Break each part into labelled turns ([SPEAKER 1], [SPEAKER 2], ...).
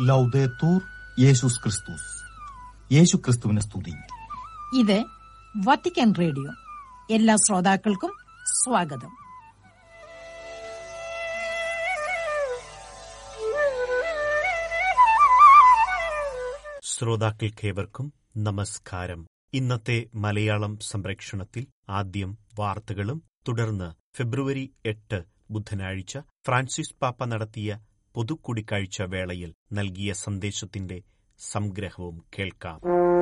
[SPEAKER 1] ലൗദേത്തൂർ യേശുസ് ക്രിസ്തുസ് യേശു ക്രിസ്തുവിനെ സ്തുതി
[SPEAKER 2] ഇത് വത്തിക്കാൻ റേഡിയോ എല്ലാ ശ്രോതാക്കൾക്കും സ്വാഗതം
[SPEAKER 3] ശ്രോതാക്കൾക്കേവർക്കും നമസ്കാരം ഇന്നത്തെ മലയാളം സംപ്രേക്ഷണത്തിൽ ആദ്യം വാർത്തകളും തുടർന്ന് ഫെബ്രുവരി എട്ട് ബുധനാഴ്ച ഫ്രാൻസിസ് പാപ്പ നടത്തിയ പൊതുകൂടിക്കാഴ്ച വേളയിൽ നൽകിയ സന്ദേശത്തിന്റെ സംഗ്രഹവും കേൾക്കാം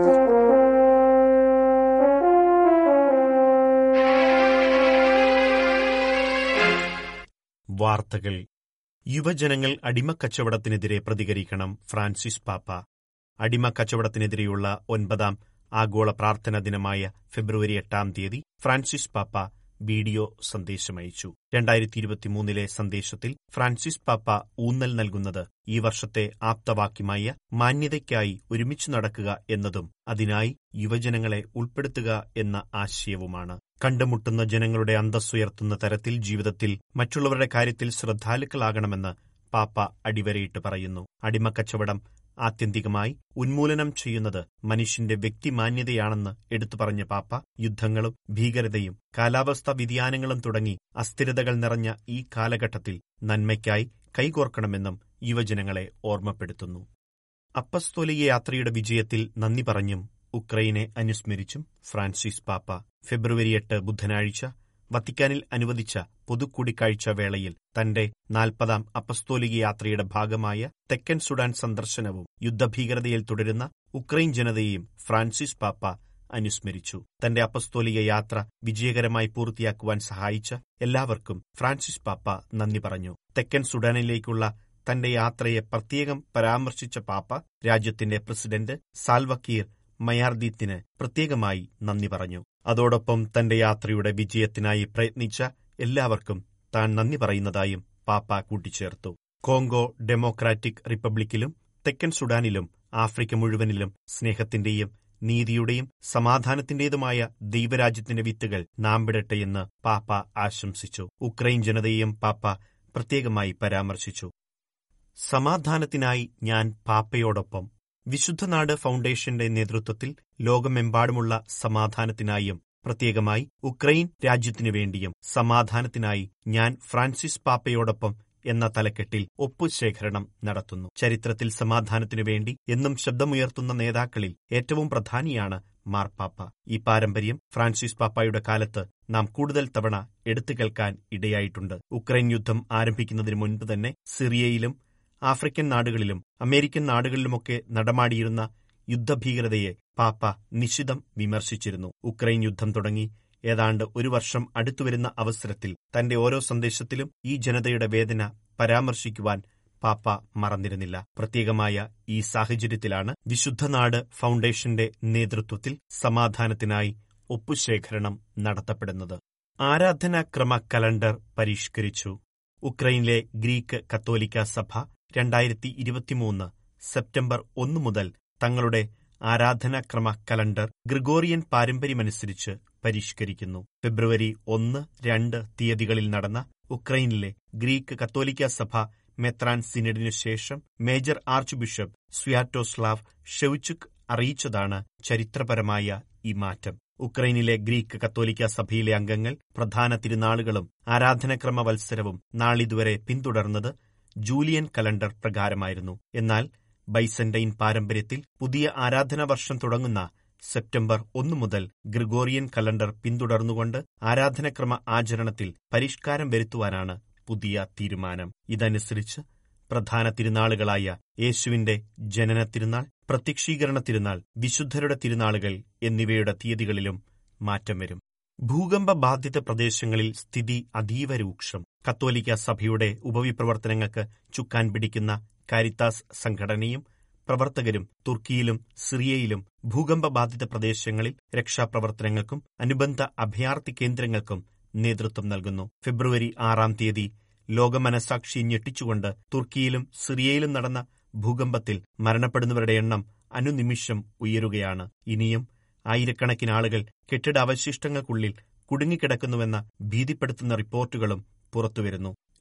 [SPEAKER 3] വാർത്തകൾ യുവജനങ്ങൾ അടിമക്കച്ചവടത്തിനെതിരെ പ്രതികരിക്കണം ഫ്രാൻസിസ് പാപ്പ അടിമക്കച്ചവടത്തിനെതിരെയുള്ള ഒൻപതാം ആഗോള പ്രാർത്ഥനാ ദിനമായ ഫെബ്രുവരി എട്ടാം തീയതി ഫ്രാൻസിസ് പാപ്പ വീഡിയോ സന്ദേശമയച്ചു രണ്ടായിരത്തി ഇരുപത്തിമൂന്നിലെ സന്ദേശത്തിൽ ഫ്രാൻസിസ് പാപ്പ ഊന്നൽ നൽകുന്നത് ഈ വർഷത്തെ ആപ്തവാക്യമായ മാന്യതയ്ക്കായി ഒരുമിച്ചു നടക്കുക എന്നതും അതിനായി യുവജനങ്ങളെ ഉൾപ്പെടുത്തുക എന്ന ആശയവുമാണ് കണ്ടുമുട്ടുന്ന ജനങ്ങളുടെ അന്തസ്സുയർത്തുന്ന തരത്തിൽ ജീവിതത്തിൽ മറ്റുള്ളവരുടെ കാര്യത്തിൽ ശ്രദ്ധാലുക്കളാകണമെന്ന് പാപ്പ അടിവരയിട്ട് പറയുന്നു അടിമക്കച്ചവടം ആത്യന്തികമായി ഉന്മൂലനം ചെയ്യുന്നത് മനുഷ്യന്റെ വ്യക്തിമാന്യതയാണെന്ന് എടുത്തു പറഞ്ഞ പാപ്പ യുദ്ധങ്ങളും ഭീകരതയും കാലാവസ്ഥാ വ്യതിയാനങ്ങളും തുടങ്ങി അസ്ഥിരതകൾ നിറഞ്ഞ ഈ കാലഘട്ടത്തിൽ നന്മയ്ക്കായി കൈകോർക്കണമെന്നും യുവജനങ്ങളെ ഓർമ്മപ്പെടുത്തുന്നു അപ്പസ്തോലിക യാത്രയുടെ വിജയത്തിൽ നന്ദി പറഞ്ഞും ഉക്രൈനെ അനുസ്മരിച്ചും ഫ്രാൻസിസ് പാപ്പ ഫെബ്രുവരി എട്ട് ബുധനാഴ്ച വത്തിക്കാനിൽ അനുവദിച്ച പൊതുകൂടിക്കാഴ്ച വേളയിൽ തന്റെ നാൽപ്പതാം അപ്പസ്തോലിക യാത്രയുടെ ഭാഗമായ തെക്കൻ സുഡാൻ സന്ദർശനവും യുദ്ധഭീകരതയിൽ തുടരുന്ന ഉക്രൈൻ ജനതയെയും ഫ്രാൻസിസ് പാപ്പ അനുസ്മരിച്ചു തന്റെ അപ്പസ്തോലിക യാത്ര വിജയകരമായി പൂർത്തിയാക്കുവാൻ സഹായിച്ച എല്ലാവർക്കും ഫ്രാൻസിസ് പാപ്പ നന്ദി പറഞ്ഞു തെക്കൻ സുഡാനിലേക്കുള്ള തന്റെ യാത്രയെ പ്രത്യേകം പരാമർശിച്ച പാപ്പ രാജ്യത്തിന്റെ പ്രസിഡന്റ് സാൽവക്കീർ മയാർദീത്തിന് പ്രത്യേകമായി നന്ദി പറഞ്ഞു അതോടൊപ്പം തന്റെ യാത്രയുടെ വിജയത്തിനായി പ്രയത്നിച്ച എല്ലാവർക്കും താൻ നന്ദി പറയുന്നതായും പാപ്പ കൂട്ടിച്ചേർത്തു കോങ്കോ ഡെമോക്രാറ്റിക് റിപ്പബ്ലിക്കിലും തെക്കൻ സുഡാനിലും ആഫ്രിക്ക മുഴുവനിലും സ്നേഹത്തിന്റെയും നീതിയുടെയും സമാധാനത്തിന്റേതുമായ ദൈവരാജ്യത്തിന്റെ വിത്തുകൾ നാമ്പിടട്ടെയെന്ന് പാപ്പ ആശംസിച്ചു ഉക്രൈൻ ജനതയെയും പാപ്പ പ്രത്യേകമായി പരാമർശിച്ചു സമാധാനത്തിനായി ഞാൻ പാപ്പയോടൊപ്പം വിശുദ്ധനാട് ഫൗണ്ടേഷന്റെ നേതൃത്വത്തിൽ ലോകമെമ്പാടുമുള്ള സമാധാനത്തിനായും പ്രത്യേകമായി ഉക്രൈൻ രാജ്യത്തിനു വേണ്ടിയും സമാധാനത്തിനായി ഞാൻ ഫ്രാൻസിസ് പാപ്പയോടൊപ്പം എന്ന തലക്കെട്ടിൽ ഒപ്പുശേഖരണം നടത്തുന്നു ചരിത്രത്തിൽ സമാധാനത്തിനു വേണ്ടി എന്നും ശബ്ദമുയർത്തുന്ന നേതാക്കളിൽ ഏറ്റവും പ്രധാനിയാണ് മാർപ്പാപ്പ ഈ പാരമ്പര്യം ഫ്രാൻസിസ് പാപ്പായുടെ കാലത്ത് നാം കൂടുതൽ തവണ എടുത്തു കേൾക്കാൻ ഇടയായിട്ടുണ്ട് ഉക്രൈൻ യുദ്ധം ആരംഭിക്കുന്നതിന് മുൻപ് തന്നെ സിറിയയിലും ആഫ്രിക്കൻ നാടുകളിലും അമേരിക്കൻ നാടുകളിലുമൊക്കെ നടമാടിയിരുന്ന യുദ്ധഭീകരതയെ പാപ്പ നിശിതം വിമർശിച്ചിരുന്നു ഉക്രൈൻ യുദ്ധം തുടങ്ങി ഏതാണ്ട് ഒരു വർഷം അടുത്തുവരുന്ന അവസരത്തിൽ തന്റെ ഓരോ സന്ദേശത്തിലും ഈ ജനതയുടെ വേദന പരാമർശിക്കുവാൻ പാപ്പ മറന്നിരുന്നില്ല പ്രത്യേകമായ ഈ സാഹചര്യത്തിലാണ് വിശുദ്ധനാട് ഫൗണ്ടേഷന്റെ നേതൃത്വത്തിൽ സമാധാനത്തിനായി ഒപ്പുശേഖരണം നടത്തപ്പെടുന്നത് ആരാധനാക്രമ കലണ്ടർ പരിഷ്കരിച്ചു ഉക്രൈനിലെ ഗ്രീക്ക് കത്തോലിക്ക സഭ രണ്ടായിരത്തി ഇരുപത്തിമൂന്ന് സെപ്റ്റംബർ ഒന്ന് മുതൽ തങ്ങളുടെ ആരാധനാക്രമ കലണ്ടർ ഗ്രിഗോറിയൻ പാരമ്പര്യമനുസരിച്ച് പരിഷ്കരിക്കുന്നു ഫെബ്രുവരി ഒന്ന് രണ്ട് തീയതികളിൽ നടന്ന ഉക്രൈനിലെ ഗ്രീക്ക് കത്തോലിക്ക സഭ മെത്രാൻ സിനഡിനു ശേഷം major arch bishop Sviatoslav Shevchuk അറിയിച്ചതാണ് ചരിത്രപരമായ ഈ മാറ്റം ഉക്രൈനിലെ ഗ്രീക്ക് കത്തോലിക്ക സഭയിലെ അംഗങ്ങൾ പ്രധാന തിരുനാളുകളും ആരാധനക്രമ വത്സരവും നാളിതുവരെ പിന്തുടർന്നത് ജൂലിയൻ കലണ്ടർ പ്രകാരമായിരുന്നു എന്നാൽ ബൈസന്റൈൻ പാരമ്പര്യത്തിൽ പുതിയ ആരാധനാ വർഷം തുടങ്ങുന്ന സെപ്റ്റംബർ ഒന്ന് മുതൽ ഗ്രിഗോറിയൻ കലണ്ടർ പിന്തുടർന്നുകൊണ്ട് ആരാധനക്രമ ആചരണത്തിൽ പരിഷ്കാരം വരുത്തുവാനാണ് പുതിയ തീരുമാനം ഇതനുസരിച്ച് പ്രധാന തിരുനാളുകളായ യേശുവിന്റെ ജനന തിരുനാൾ പ്രത്യക്ഷീകരണ തിരുനാൾ വിശുദ്ധരുടെ തിരുനാളുകൾ എന്നിവയുടെ തീയതികളിലും മാറ്റം വരും ഭൂകമ്പ ബാധിത പ്രദേശങ്ങളിൽ സ്ഥിതി അതീവ രൂക്ഷം കത്തോലിക്ക സഭയുടെ ഉപവിപ്രവർത്തനങ്ങൾക്ക് ചുക്കാൻ പിടിക്കുന്ന കാരിത്താസ് സംഘടനയും പ്രവർത്തകരും തുർക്കിയിലും സിറിയയിലും ഭൂകമ്പ ബാധിത പ്രദേശങ്ങളിൽ രക്ഷാപ്രവർത്തനങ്ങൾക്കും അനുബന്ധ അഭയാർത്ഥി കേന്ദ്രങ്ങൾക്കും നേതൃത്വം നൽകുന്നു ഫെബ്രുവരി ആറാം തീയതി ലോകമനസാക്ഷി ഞെട്ടിച്ചുകൊണ്ട് തുർക്കിയിലും സിറിയയിലും നടന്ന ഭൂകമ്പത്തിൽ മരണപ്പെടുന്നവരുടെ എണ്ണം അനുനിമിഷം ഉയരുകയാണ് ഇനിയും ആയിരക്കണക്കിന് ആളുകൾ കെട്ടിട അവശിഷ്ടങ്ങൾക്കുള്ളിൽ കുടുങ്ങിക്കിടക്കുന്നുവെന്ന ഭീതിപ്പെടുത്തുന്ന റിപ്പോർട്ടുകളും പുറത്തുവരുന്നു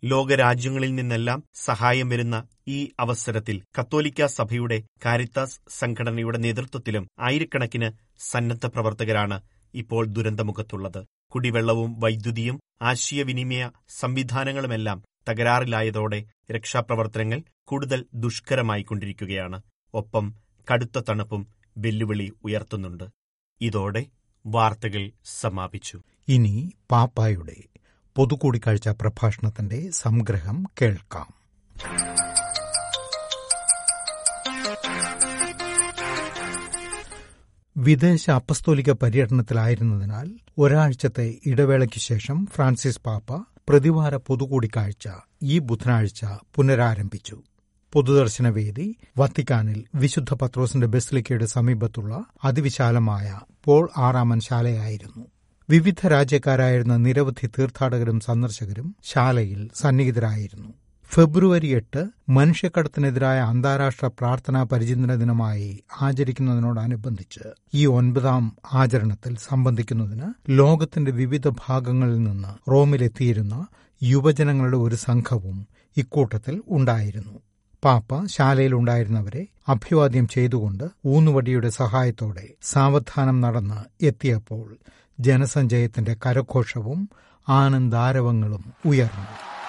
[SPEAKER 3] ലോകരാജ്യങ്ങളിൽ നിന്നെല്ലാം സഹായം വരുന്ന ഈ അവസരത്തിൽ കത്തോലിക്ക സഭയുടെ കാരിത്താസ് സംഘടനയുടെ നേതൃത്വത്തിലും ആയിരക്കണക്കിന് സന്നദ്ധ പ്രവർത്തകരാണ് ഇപ്പോൾ ദുരന്തമുഖത്തുള്ളത് കുടിവെള്ളവും വൈദ്യുതിയും ആശയവിനിമയ സംവിധാനങ്ങളുമെല്ലാം തകരാറിലായതോടെ രക്ഷാപ്രവർത്തനങ്ങൾ കൂടുതൽ ദുഷ്കരമായിക്കൊണ്ടിരിക്കുകയാണ് ഒപ്പം കടുത്ത തണുപ്പും വെല്ലുവിളി ഉയർത്തുന്നുണ്ട് ഇതോടെ വാർത്തകൾ സമാപിച്ചു
[SPEAKER 4] ഇനി പാപ്പായുടെ പൊതുകൂടിക്കാഴ്ച പ്രഭാഷണത്തിന്റെ സംഗ്രഹം കേൾക്കാം വിദേശ അപ്പസ്തോലിക പര്യടനത്തിലായിരുന്നതിനാൽ ഒരാഴ്ചത്തെ ഇടവേളയ്ക്ക് ശേഷം ഫ്രാൻസിസ് പാപ്പ പ്രതിവാര പൊതുകൂടിക്കാഴ്ച ഈ ബുധനാഴ്ച പുനരാരംഭിച്ചു പൊതുദർശന വേദി വത്തിക്കാനിൽ വിശുദ്ധ പത്രോസിന്റെ ബസിലിക്കയുടെ സമീപത്തുള്ള അതിവിശാലമായ പോൾ ആറാമൻ ശാലയായിരുന്നു വിവിധ രാജ്യക്കാരായിരുന്ന നിരവധി തീർത്ഥാടകരും സന്ദർശകരും ശാലയിൽ സന്നിഹിതരായിരുന്നു ഫെബ്രുവരി എട്ട് മനുഷ്യക്കടത്തിനെതിരായ അന്താരാഷ്ട്ര പ്രാർത്ഥനാ പരിചിന്തന ദിനമായി ആചരിക്കുന്നതിനോടനുബന്ധിച്ച് ഈ ഒൻപതാം ആചരണത്തിൽ സംബന്ധിക്കുന്നതിന് ലോകത്തിന്റെ വിവിധ ഭാഗങ്ങളിൽ നിന്ന് റോമിലെത്തിയിരുന്ന യുവജനങ്ങളുടെ ഒരു സംഘവും ഇക്കൂട്ടത്തിൽ ഉണ്ടായിരുന്നു പാപ്പ ശാലയിലുണ്ടായിരുന്നവരെ അഭിവാദ്യം ചെയ്തുകൊണ്ട് ഊന്നുവടിയുടെ സഹായത്തോടെ സാവധാനം നടന്ന് എത്തിയപ്പോൾ ജനസഞ്ചയത്തിന്റെ കരഘോഷവും ആനന്ദാരവങ്ങളും ഉയർന്നു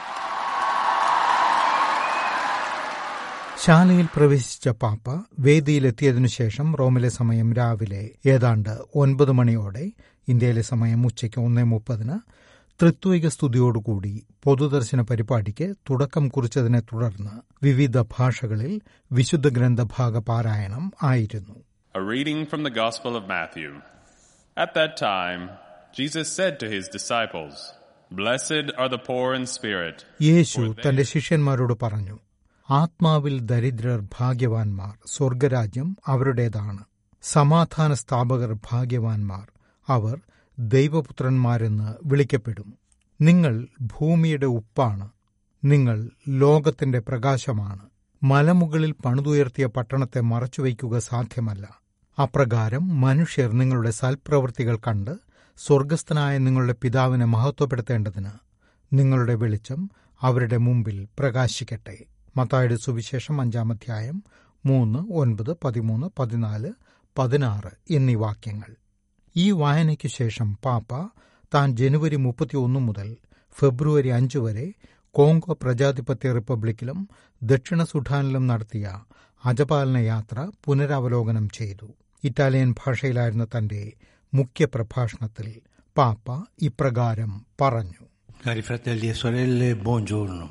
[SPEAKER 4] ശാലയിൽ പ്രവേശിച്ച പാപ്പ വേദിയിലെത്തിയതിനു ശേഷം റോമിലെ സമയം രാവിലെ ഏതാണ്ട് ഒൻപത് മണിയോടെ ഇന്ത്യയിലെ സമയം ഉച്ചയ്ക്ക് ഒന്നേ മുപ്പതിന് ത്രിത്വിക സ്തുതിയോടുകൂടി പൊതുദർശന പരിപാടിക്ക് തുടക്കം കുറിച്ചതിനെ തുടർന്ന് വിവിധ ഭാഷകളിൽ വിശുദ്ധ ഗ്രന്ഥഭാഗ പാരായണം ആയിരുന്നു
[SPEAKER 5] A reading from the Gospel of Matthew. At that time, Jesus said to his disciples, Blessed are the poor in spirit.
[SPEAKER 4] യേശു തന്റെ ശിഷ്യന്മാരോട് പറഞ്ഞു ആത്മാവിൽ ദരിദ്രർ ഭാഗ്യവാന്മാർ സ്വർഗരാജ്യം അവരുടേതാണ് സമാധാന സ്ഥാപകർ ഭാഗ്യവാന്മാർ അവർ ദൈവപുത്രന്മാരെന്ന് വിളിക്കപ്പെടും നിങ്ങൾ ഭൂമിയുടെ ഉപ്പാണ് നിങ്ങൾ ലോകത്തിന്റെ പ്രകാശമാണ് മലമുകളിൽ പണിതുയർത്തിയ പട്ടണത്തെ മറച്ചുവയ്ക്കുക സാധ്യമല്ല അപ്രകാരം മനുഷ്യർ നിങ്ങളുടെ സൽപ്രവൃത്തികൾ കണ്ട് സ്വർഗസ്ഥനായ നിങ്ങളുടെ പിതാവിനെ മഹത്വപ്പെടുത്തേണ്ടതിന് നിങ്ങളുടെ വെളിച്ചം അവരുടെ മുമ്പിൽ പ്രകാശിക്കട്ടെ മത്തായുടെ സുവിശേഷം അഞ്ചാം അധ്യായം മൂന്ന് ഒൻപത് പതിമൂന്ന് പതിനാല് പതിനാറ് എന്നീ വാക്യങ്ങൾ ഈ വായനയ്ക്കു ശേഷം പാപ്പ താൻ ജനുവരി മുപ്പത്തിയൊന്ന് മുതൽ ഫെബ്രുവരി അഞ്ച് വരെ കോങ്കോ പ്രജാധിപത്യ റിപ്പബ്ലിക്കിലും ദക്ഷിണ സുഡാനിലും നടത്തിയ അജപാലന യാത്ര പുനരവലോകനം ചെയ്തു ഇറ്റാലിയൻ ഭാഷയിലായിരുന്ന തന്റെ മുഖ്യ പ്രഭാഷണത്തിൽ പാപ്പ ഇപ്രകാരം പറഞ്ഞു
[SPEAKER 6] Cari fratelli e sorelle, buongiorno.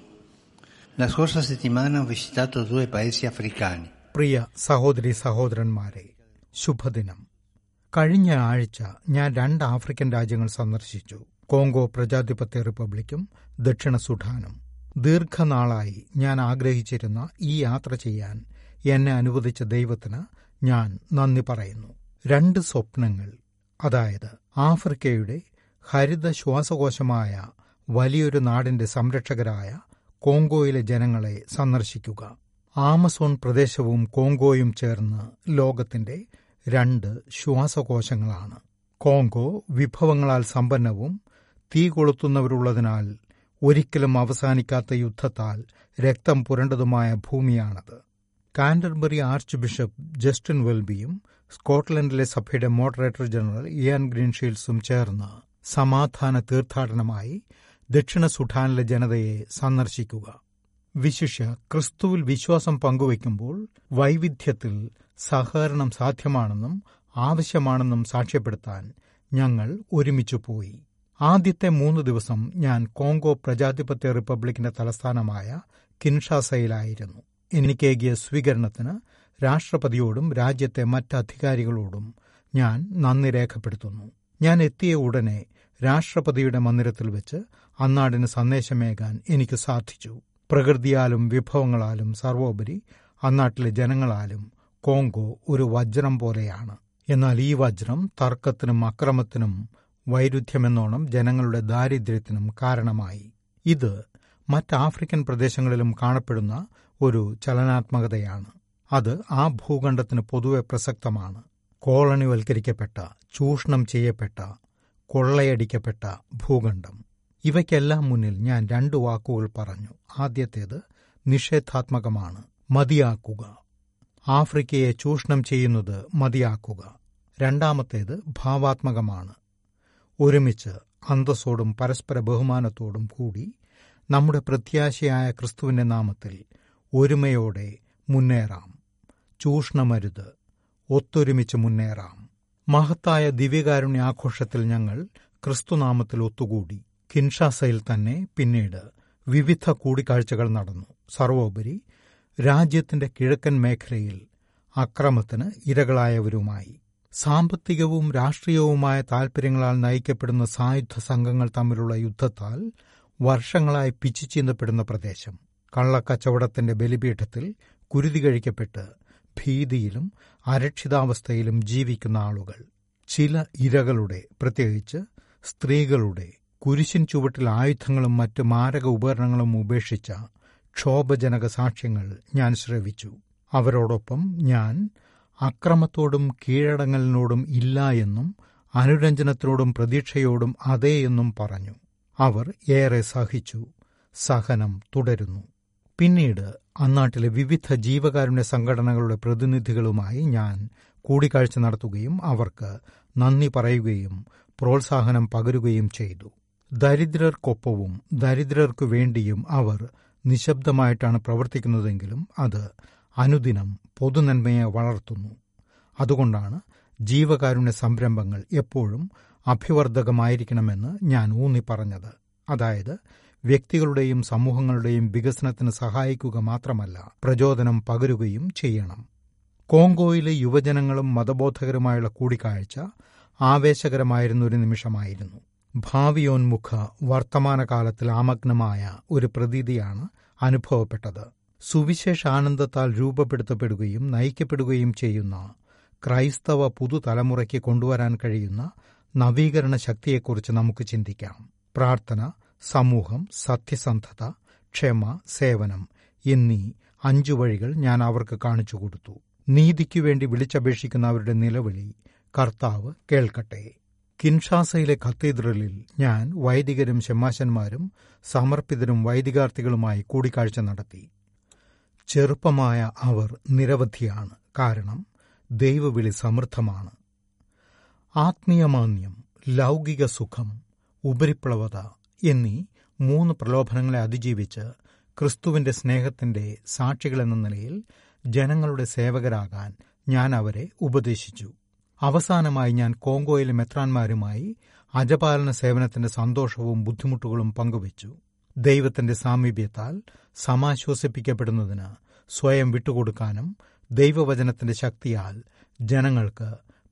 [SPEAKER 6] La scorsa settimana ho visitato due paesi africani.
[SPEAKER 4] പ്രിയ സഹോദരി സഹോദരന്മാരെ ശുഭദിനം കഴിഞ്ഞ ആഴ്ച ഞാൻ രണ്ട് ആഫ്രിക്കൻ രാജ്യങ്ങൾ സന്ദർശിച്ചു കോങ്കോ പ്രജാധിപത്യ റിപ്പബ്ലിക്കും ദക്ഷിണ സുഡാനും ദീർഘനാളായി ഞാൻ ആഗ്രഹിച്ചിരുന്ന ഈ യാത്ര ചെയ്യാൻ എന്നെ അനുവദിച്ച ദൈവത്തിന് ഞാൻ നന്ദി പറയുന്നു രണ്ട് സ്വപ്നങ്ങൾ അതായത് ആഫ്രിക്കയുടെ ഹരിത ശ്വാസകോശമായ വലിയൊരു നാടിന്റെ സംരക്ഷകരായ കോങ്കോയിലെ ജനങ്ങളെ സന്ദർശിക്കുക ആമസോൺ പ്രദേശവും കോങ്കോയും ചേർന്ന് ലോകത്തിന്റെ രണ്ട് ശ്വാസകോശങ്ങളാണ് കോങ്കോ വിഭവങ്ങളാൽ സമ്പന്നവും തീ കൊളുത്തുന്നവരുള്ളതിനാൽ ഒരിക്കലും അവസാനിക്കാത്ത യുദ്ധത്താൽ രക്തം പുരണ്ടതുമായ ഭൂമിയാണത് കാൻഡർബറി ആർച്ച് ബിഷപ്പ് ജസ്റ്റിൻ വെൽബിയും സ്കോട്ട്ലൻഡിലെ സഭയുടെ മോഡറേറ്റർ ജനറൽ ഇയാൻ ഗ്രീൻഷീൽഡ്സും ചേർന്ന് സമാധാന തീർത്ഥാടനമായി ദക്ഷിണ സുഡാനിലെ ജനതയെ സന്ദർശിക്കുക വിശിഷ്യ ക്രിസ്തുവിൽ വിശ്വാസം പങ്കുവയ്ക്കുമ്പോൾ വൈവിധ്യത്തിൽ സഹകരണം സാധ്യമാണെന്നും ആവശ്യമാണെന്നും സാക്ഷ്യപ്പെടുത്താൻ ഞങ്ങൾ ഒരുമിച്ചു പോയി ആദ്യത്തെ മൂന്ന് ദിവസം ഞാൻ കോങ്കോ പ്രജാധിപത്യ റിപ്പബ്ലിക്കിന്റെ തലസ്ഥാനമായ കിൻഷാസയിലായിരുന്നു എനിക്കേകിയ സ്വീകരണത്തിന് രാഷ്ട്രപതിയോടും രാജ്യത്തെ മറ്റ് അധികാരികളോടും ഞാൻ നന്ദി രേഖപ്പെടുത്തുന്നു ഞാൻ എത്തിയ ഉടനെ രാഷ്ട്രപതിയുടെ മന്ദിരത്തിൽ വെച്ച് അന്നാടിന് സന്ദേശമേകാൻ എനിക്ക് സാധിച്ചു പ്രകൃതിയാലും വിഭവങ്ങളാലും സർവോപരി അന്നാട്ടിലെ ജനങ്ങളാലും കോങ്കോ ഒരു വജ്രം പോലെയാണ് എന്നാൽ ഈ വജ്രം തർക്കത്തിനും അക്രമത്തിനും വൈരുദ്ധ്യമെന്നോണം ജനങ്ങളുടെ ദാരിദ്ര്യത്തിനും കാരണമായി ഇത് മറ്റ് ആഫ്രിക്കൻ പ്രദേശങ്ങളിലും കാണപ്പെടുന്ന ഒരു ചലനാത്മകതയാണ് അത് ആ ഭൂഖണ്ഡത്തിന് പൊതുവെ പ്രസക്തമാണ് കോളനിവൽക്കരിക്കപ്പെട്ട ചൂഷണം ചെയ്യപ്പെട്ട കൊള്ളയടിക്കപ്പെട്ട ഭൂഖണ്ഡം ഇവയ്ക്കെല്ലാം മുന്നിൽ ഞാൻ രണ്ട് വാക്കുകൾ പറഞ്ഞു ആദ്യത്തേത് നിഷേധാത്മകമാണ് മതിയാക്കുക ആഫ്രിക്കയെ ചൂഷണം ചെയ്യുന്നത് മതിയാക്കുക രണ്ടാമത്തേത് ഭാവാത്മകമാണ് ഒരുമിച്ച് അന്തസ്സോടും പരസ്പര ബഹുമാനത്തോടും കൂടി നമ്മുടെ പ്രത്യാശയായ ക്രിസ്തുവിന്റെ നാമത്തിൽ ഒരുമയോടെ മുന്നേറാം ചൂഷണമരുത് ഒത്തൊരുമിച്ച് മുന്നേറാം മഹത്തായ ദിവ്യകാരുണ്യ ആഘോഷത്തിൽ ഞങ്ങൾ ക്രിസ്തുനാമത്തിൽ ഒത്തുകൂടി കിൻഷാസയിൽ തന്നെ പിന്നീട് വിവിധ കൂടിക്കാഴ്ചകൾ നടന്നു സർവോപരി രാജ്യത്തിന്റെ കിഴക്കൻ മേഖലയിൽ അക്രമത്തിന് ഇരകളായവരുമായി സാമ്പത്തികവും രാഷ്ട്രീയവുമായ താൽപര്യങ്ങളാൽ നയിക്കപ്പെടുന്ന സായുധ സംഘങ്ങൾ തമ്മിലുള്ള യുദ്ധത്താൽ വർഷങ്ങളായി പിച്ചിച്ചീന്തപ്പെടുന്ന പ്രദേശം കള്ളക്കച്ചവടത്തിന്റെ ബലിപീഠത്തിൽ കുരുതി കഴിക്കപ്പെട്ട് ഭീതിയിലും അരക്ഷിതാവസ്ഥയിലും ജീവിക്കുന്ന ആളുകൾ ചില ഇരകളുടെ പ്രത്യേകിച്ച് സ്ത്രീകളുടെ കുരിശിൻ ചുവട്ടിൽ ആയുധങ്ങളും മറ്റ് മാരക ഉപകരണങ്ങളും ഉപേക്ഷിച്ച ക്ഷോഭജനക സാക്ഷ്യങ്ങൾ ഞാൻ ശ്രവിച്ചു അവരോടൊപ്പം ഞാൻ അക്രമത്തോടും കീഴടങ്ങലിനോടും ഇല്ല എന്നും അനുരഞ്ജനത്തിനോടും പ്രതീക്ഷയോടും അതേ എന്നും പറഞ്ഞു അവർ ഏറെ സഹിച്ചു സഹനം തുടരുന്നു പിന്നീട് അന്നാട്ടിലെ വിവിധ ജീവകാരുണ്യ സംഘടനകളുടെ പ്രതിനിധികളുമായി ഞാൻ കൂടിക്കാഴ്ച നടത്തുകയും അവർക്ക് നന്ദി പറയുകയും പ്രോത്സാഹനം പകരുകയും ചെയ്തു ദരിദ്രർക്കൊപ്പവും ദരിദ്രർക്കു വേണ്ടിയും അവർ നിശബ്ദമായിട്ടാണ് പ്രവർത്തിക്കുന്നതെങ്കിലും അത് അനുദിനം പൊതുനന്മയെ വളർത്തുന്നു അതുകൊണ്ടാണ് ജീവകാരുണ്യ സംരംഭങ്ങൾ എപ്പോഴും അഭിവർദ്ധകമായിരിക്കണമെന്ന് ഞാൻ ഊന്നി പറഞ്ഞത് അതായത് വ്യക്തികളുടെയും സമൂഹങ്ങളുടെയും വികസനത്തിന് സഹായിക്കുക മാത്രമല്ല പ്രചോദനം പകരുകയും ചെയ്യണം കോങ്കോയിലെ യുവജനങ്ങളും മതബോധകരുമായുള്ള കൂടിക്കാഴ്ച ആവേശകരമായിരുന്ന ഒരു നിമിഷമായിരുന്നു ഭാവിയോന്മുഖ വർത്തമാനകാലത്തിൽ ആമഗ്നമായ ഒരു പ്രതീതിയാണ് അനുഭവപ്പെട്ടത് സുവിശേഷാനന്ദത്താൽ രൂപപ്പെടുത്തപ്പെടുകയും നയിക്കപ്പെടുകയും ചെയ്യുന്ന ക്രൈസ്തവ പുതുതലമുറയ്ക്ക് കൊണ്ടുവരാൻ കഴിയുന്ന നവീകരണ ശക്തിയെക്കുറിച്ച് നമുക്ക് ചിന്തിക്കാം പ്രാർത്ഥന സമൂഹം സത്യസന്ധത ക്ഷമ സേവനം എന്നീ അഞ്ചു വഴികൾ ഞാൻ അവർക്ക് കാണിച്ചു കൊടുത്തു നീതിക്കു വേണ്ടി വിളിച്ചപേക്ഷിക്കുന്ന അവരുടെ നിലവിളി കർത്താവ് കേൾക്കട്ടെ കിൻഷാസയിലെ കത്തീഡ്രലിൽ ഞാൻ വൈദികരും ഷെമാശന്മാരും സമർപ്പിതരും വൈദികാർത്ഥികളുമായി കൂടിക്കാഴ്ച നടത്തി ചെറുപ്പമായ അവർ നിരവധിയാണ് കാരണം ദൈവവിളി സമൃദ്ധമാണ് ആത്മീയമാന്യം ലൗകിക സുഖം ഉപരിപ്ലവത എന്നീ മൂന്ന് പ്രലോഭനങ്ങളെ അതിജീവിച്ച് ക്രിസ്തുവിന്റെ സ്നേഹത്തിന്റെ സാക്ഷികളെന്ന നിലയിൽ ജനങ്ങളുടെ സേവകരാകാൻ ഞാൻ അവരെ ഉപദേശിച്ചു അവസാനമായി ഞാൻ കോങ്കോയിലെ മെത്രാന്മാരുമായി അജപാലന സേവനത്തിന്റെ സന്തോഷവും ബുദ്ധിമുട്ടുകളും പങ്കുവച്ചു ദൈവത്തിന്റെ സാമീപ്യത്താൽ സമാശ്വസിപ്പിക്കപ്പെടുന്നതിന് സ്വയം വിട്ടുകൊടുക്കാനും ദൈവവചനത്തിന്റെ ശക്തിയാൽ ജനങ്ങൾക്ക്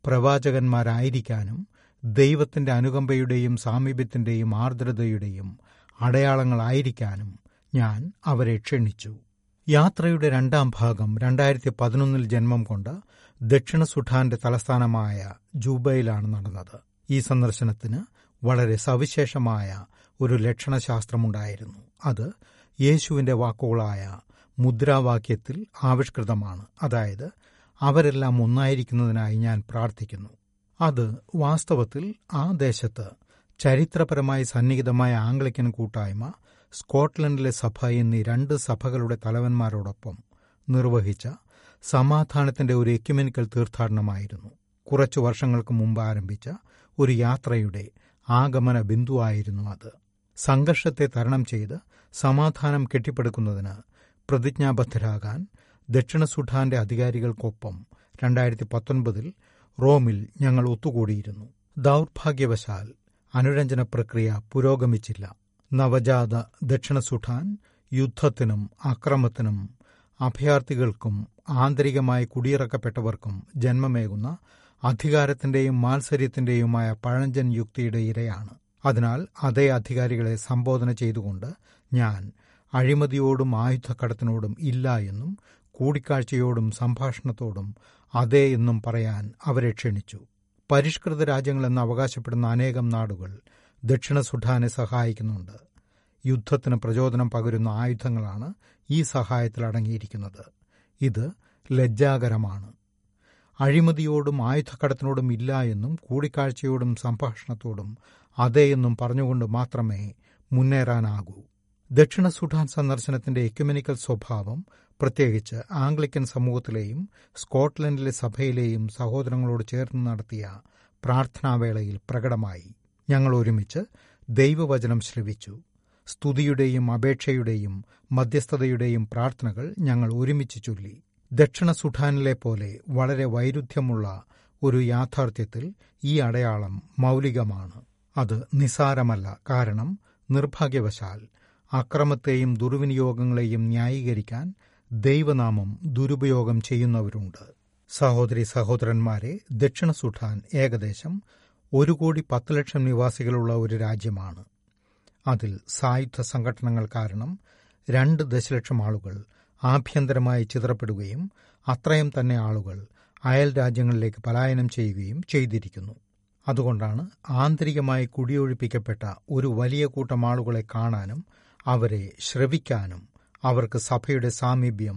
[SPEAKER 4] പ്രവാചകന്മാരായിരിക്കാനും ദൈവത്തിന്റെ അനുകമ്പയുടെയും സാമീപ്യത്തിന്റെയും ആർദ്രതയുടെയും അടയാളങ്ങളായിരിക്കാനും ഞാൻ അവരെ ക്ഷണിച്ചു യാത്രയുടെ രണ്ടാം ഭാഗം രണ്ടായിരത്തി പതിനൊന്നിൽ ജന്മം കൊണ്ട ദക്ഷിണ സുഡാന്റെ തലസ്ഥാനമായ ജൂബയിലാണ് നടന്നത് ഈ സന്ദർശനത്തിന് വളരെ സവിശേഷമായ ഒരു ലക്ഷണശാസ്ത്രമുണ്ടായിരുന്നു അത് യേശുവിന്റെ വാക്കുകളായ മുദ്രാവാക്യത്തിൽ ആവിഷ്കൃതമാണ് അതായത് അവരെല്ലാം ഒന്നായിരിക്കുന്നതിനായി ഞാൻ പ്രാർത്ഥിക്കുന്നു അത് വാസ്തവത്തിൽ ആ ദേശത്ത് ചരിത്രപരമായി സന്നിഹിതമായ ആംഗ്ലിക്കൻ കൂട്ടായ്മ സ്കോട്ട്ലൻഡിലെ സഭ എന്നീ രണ്ട് സഭകളുടെ തലവന്മാരോടൊപ്പം നിർവഹിച്ച സമാധാനത്തിന്റെ ഒരു എക്യുമെനിക്കൽ തീർത്ഥാടനമായിരുന്നു കുറച്ചു വർഷങ്ങൾക്ക് മുമ്പ് ആരംഭിച്ച ഒരു യാത്രയുടെ ആഗമന ബിന്ദുവായിരുന്നു അത് സംഘർഷത്തെ തരണം ചെയ്ത് സമാധാനം കെട്ടിപ്പടുക്കുന്നതിന് പ്രതിജ്ഞാബദ്ധരാകാൻ ദക്ഷിണ സുഡാന്റെ അധികാരികൾക്കൊപ്പം രണ്ടായിരത്തി പത്തൊൻപതിൽ റോമിൽ ഞങ്ങൾ ഒത്തുകൂടിയിരുന്നു ദൗർഭാഗ്യവശാൽ അനുരഞ്ജന പ്രക്രിയ പുരോഗമിച്ചില്ല നവജാത ദക്ഷിണ സുഡാൻ യുദ്ധത്തിനും അക്രമത്തിനും അഭയാർത്ഥികൾക്കും ആന്തരികമായി കുടിയിറക്കപ്പെട്ടവർക്കും ജന്മമേകുന്ന അധികാരത്തിന്റെയും മാത്സര്യത്തിന്റെയുമായ പഴഞ്ചൻ യുക്തിയുടെ ഇരയാണ് അതിനാൽ അതേ അധികാരികളെ സംബോധന ചെയ്തുകൊണ്ട് ഞാൻ അഴിമതിയോടും ആയുധക്കടത്തിനോടും ഇല്ല എന്നും കൂടിക്കാഴ്ചയോടും സംഭാഷണത്തോടും അതേ എന്നും പറയാൻ അവരെ ക്ഷണിച്ചു പരിഷ്കൃത രാജ്യങ്ങളെന്ന് അവകാശപ്പെടുന്ന അനേകം നാടുകൾ ദക്ഷിണ സുഡാനെ സഹായിക്കുന്നുണ്ട് യുദ്ധത്തിന് പ്രചോദനം പകരുന്ന ആയുധങ്ങളാണ് ഈ സഹായത്തിൽ അടങ്ങിയിരിക്കുന്നത് ഇത് ലജ്ജാകരമാണ് അഴിമതിയോടും ആയുധക്കടത്തിനോടും ഇല്ല എന്നും കൂടിക്കാഴ്ചയോടും സംഭാഷണത്തോടും അതേ എന്നും പറഞ്ഞുകൊണ്ട് മാത്രമേ മുന്നേറാനാകൂ ദക്ഷിണ സുഡാൻ സന്ദർശനത്തിന്റെ എക്യുമെനിക്കൽ സ്വഭാവം പ്രത്യേകിച്ച് ആംഗ്ലിക്കൻ സമൂഹത്തിലെയും സ്കോട്ട്ലൻഡിലെ സഭയിലെയും സഹോദരങ്ങളോട് ചേർന്ന് നടത്തിയ പ്രാർത്ഥനാവേളയിൽ പ്രകടമായി ഞങ്ങൾ ഒരുമിച്ച് ദൈവവചനം ശ്രവിച്ചു സ്തുതിയുടെയും അപേക്ഷയുടെയും മധ്യസ്ഥതയുടെയും പ്രാർത്ഥനകൾ ഞങ്ങൾ ഒരുമിച്ച് ചൊല്ലി ദക്ഷിണ സുഡാനിലെ പോലെ വളരെ വൈരുദ്ധ്യമുള്ള ഒരു യാഥാർത്ഥ്യത്തിൽ ഈ അടയാളം മൗലികമാണ് അത് നിസാരമല്ല കാരണം നിർഭാഗ്യവശാൽ അക്രമത്തെയും ദുർവിനിയോഗങ്ങളെയും ന്യായീകരിക്കാൻ ദൈവനാമം ദുരുപയോഗം ചെയ്യുന്നവരുണ്ട് സഹോദരി സഹോദരന്മാരെ ദക്ഷിണ സുഡാൻ ഏകദേശം ഒരു കോടി പത്ത് ലക്ഷം നിവാസികളുള്ള ഒരു രാജ്യമാണ് അതിൽ സായുധ സംഘടനകൾ കാരണം രണ്ട് ദശലക്ഷം ആളുകൾ ആഭ്യന്തരമായി ചിതറപ്പെടുകയും അത്രയും തന്നെ ആളുകൾ അയൽ രാജ്യങ്ങളിലേക്ക് പലായനം ചെയ്യുകയും ചെയ്തിരിക്കുന്നു അതുകൊണ്ടാണ് ആന്തരികമായി കുടിയൊഴിപ്പിക്കപ്പെട്ട ഒരു വലിയ കൂട്ടം ആളുകളെ കാണാനും അവരെ ശ്രവിക്കാനും അവർക്ക് സഭയുടെ സാമീപ്യം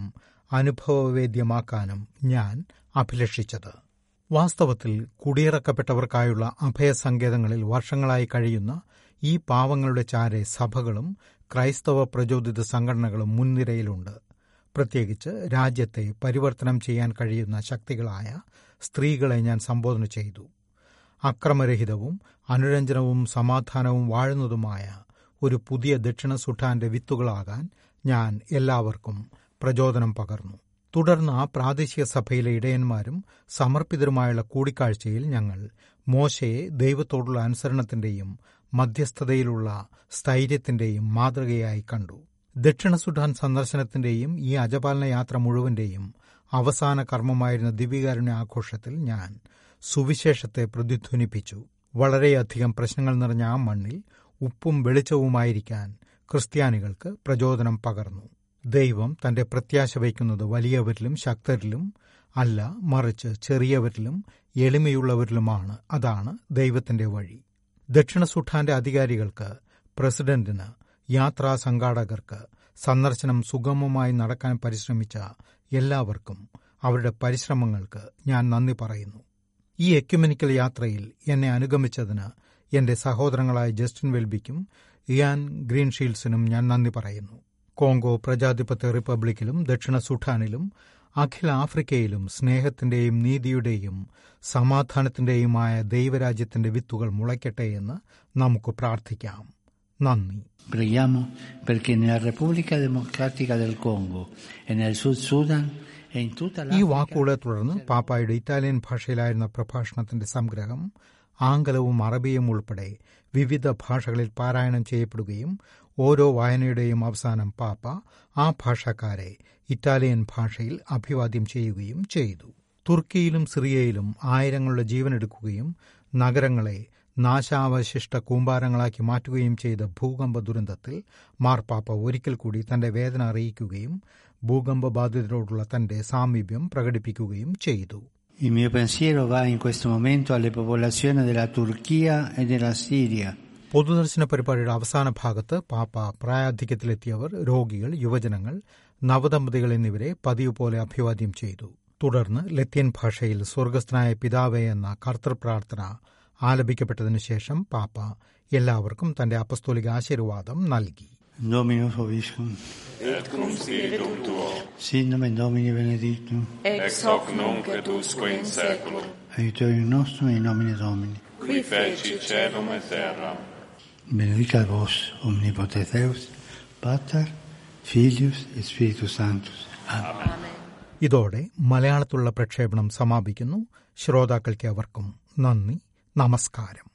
[SPEAKER 4] അനുഭവവേദ്യമാക്കാനും ഞാൻ അഭിലഷിച്ചത് വാസ്തവത്തിൽ കുടിയിറക്കപ്പെട്ടവർക്കായുള്ള അഭയസങ്കേതങ്ങളിൽ വർഷങ്ങളായി കഴിയുന്ന ഈ പാവങ്ങളുടെ ചാരെ സഭകളും ക്രൈസ്തവ പ്രചോദിത സംഘടനകളും മുൻനിരയിലുണ്ട് പ്രത്യേകിച്ച് രാജ്യത്തെ പരിവർത്തനം ചെയ്യാൻ കഴിയുന്ന ശക്തികളായ സ്ത്രീകളെ ഞാൻ സംബോധന ചെയ്തു അക്രമരഹിതവും അനുരഞ്ജനവും സമാധാനവും വാഴുന്നതുമായ ഒരു പുതിയ ദക്ഷിണ സുഡാന്റെ വിത്തുകളാകാൻ ഞാൻ എല്ലാവർക്കും പ്രചോദനം പകർന്നു തുടർന്ന് ആ പ്രാദേശിക സഭയിലെ ഇടയന്മാരും സമർപ്പിതരുമായുള്ള കൂടിക്കാഴ്ചയിൽ ഞങ്ങൾ മോശയെ ദൈവത്തോടുള്ള അനുസരണത്തിന്റെയും മധ്യസ്ഥതയിലുള്ള സ്ഥൈര്യത്തിന്റെയും മാതൃകയായി കണ്ടു ദക്ഷിണ സുഡാൻ സന്ദർശനത്തിന്റെയും ഈ അജപാലന യാത്ര മുഴുവന്റെയും അവസാന കർമ്മമായിരുന്ന ദിവ്യകാരുണ്യ ആഘോഷത്തിൽ ഞാൻ സുവിശേഷത്തെ പ്രതിധ്വനിപ്പിച്ചു വളരെയധികം പ്രശ്നങ്ങൾ നിറഞ്ഞ ആ മണ്ണിൽ ഉപ്പും വെളിച്ചവുമായിരിക്കാൻ ക്രിസ്ത്യാനികൾക്ക് പ്രചോദനം പകർന്നു ദൈവം തന്റെ പ്രത്യാശ വയ്ക്കുന്നത് വലിയവരിലും ശക്തരിലും അല്ല മറിച്ച് ചെറിയവരിലും എളിമയുള്ളവരിലുമാണ് അതാണ് ദൈവത്തിന്റെ വഴി ദക്ഷിണ സുഡാന്റെ അധികാരികൾക്ക് പ്രസിഡന്റിന് യാത്രാ സംഘാടകർക്ക് സന്ദർശനം സുഗമമായി നടക്കാൻ പരിശ്രമിച്ച എല്ലാവർക്കും അവരുടെ പരിശ്രമങ്ങൾക്ക് ഞാൻ നന്ദി പറയുന്നു ഈ എക്യുമെനിക്കൽ യാത്രയിൽ എന്നെ അനുഗമിച്ചതിന് എന്റെ സഹോദരങ്ങളായ ജസ്റ്റിൻ വെൽബിക്കും ഇയാൻ ഗ്രീൻഷീൽഡ്സിനും ഞാൻ നന്ദി പറയുന്നു കോങ്കോ പ്രജാധിപത്യ റിപ്പബ്ലിക്കിലും ദക്ഷിണ സുഡാനിലും അഖില ആഫ്രിക്കയിലും സ്നേഹത്തിന്റെയും നീതിയുടെയും സമാധാനത്തിന്റെയുമായ ദൈവരാജ്യത്തിന്റെ വിത്തുകൾ മുളയ്ക്കട്ടെ എന്ന് നമുക്ക് പ്രാർത്ഥിക്കാം നന്ദി
[SPEAKER 6] Preghiamo perché nella Repubblica Democratica del Congo e nel Sud Sudan e in tutta
[SPEAKER 4] ഈ
[SPEAKER 6] l'Africa
[SPEAKER 4] വാക്കുകളെ തുടർന്ന് പാപ്പായുടെ ഇറ്റാലിയൻ ഭാഷയിലായിരുന്ന പ്രഭാഷണത്തിന്റെ സംഗ്രഹം ആംഗലവും അറബിയും ഉൾപ്പെടെ വിവിധ ഭാഷകളിൽ പാരായണം ചെയ്യപ്പെടുകയും ഓരോ വായനയുടെയും അവസാനം പാപ്പ ആ ഭാഷക്കാരെ ഇറ്റാലിയൻ ഭാഷയിൽ അഭിവാദ്യം ചെയ്യുകയും ചെയ്തു തുർക്കിയിലും സിറിയയിലും ആയിരങ്ങളുടെ ജീവനെടുക്കുകയും നഗരങ്ങളെ നാശാവശിഷ്ട കൂമ്പാരങ്ങളാക്കി മാറ്റുകയും ചെയ്ത ഭൂകമ്പ ദുരന്തത്തിൽ മാർപ്പാപ്പ ഒരിക്കൽ കൂടി തന്റെ വേദന അറിയിക്കുകയും ഭൂകമ്പ ബാധിതരോടുള്ള തന്റെ സാമീപ്യം പ്രകടിപ്പിക്കുകയും ചെയ്തു
[SPEAKER 6] Il mio pensiero va in questo momento alle popolazioni della Turchia e della Siria.
[SPEAKER 4] പൊതുദർശന പരിപാടിയുടെ അവസാന ഭാഗത്ത് പാപ്പ പ്രായാധിക്യത്തിലെത്തിയവർ രോഗികൾ യുവജനങ്ങൾ നവദമ്പതികൾ എന്നിവരെ പതിവ് പോലെ അഭിവാദ്യം ചെയ്തു തുടർന്ന് ലത്തീൻ ഭാഷയിൽ സ്വർഗസ്ഥനായ പിതാവേ എന്ന കർത്തൃപ്രാർത്ഥന ആലപിക്കപ്പെട്ടതിനു ശേഷം പാപ്പ എല്ലാവർക്കും തന്റെ അപ്പസ്തോലിക ആശീർവാദം നൽകി
[SPEAKER 6] Dominus Vobiscum.
[SPEAKER 5] Et cum spiritum tuo,
[SPEAKER 6] Sit nomen Domini benedictum.
[SPEAKER 5] ex hoc nunc et usque in seculum,
[SPEAKER 6] Aiutorium nostrum in nomine Domini.
[SPEAKER 5] qui feci celum et terram.
[SPEAKER 6] Benedicat vos omnipotens Deus, Pater, Filius et Spiritus Sanctus. Amen.
[SPEAKER 4] ഇതോടെ മലയാളത്തിലുള്ള പ്രക്ഷേപണം സമാപിക്കുന്നു ശ്രോതാക്കൾക്ക് അവർക്കും നന്ദി നമസ്കാരം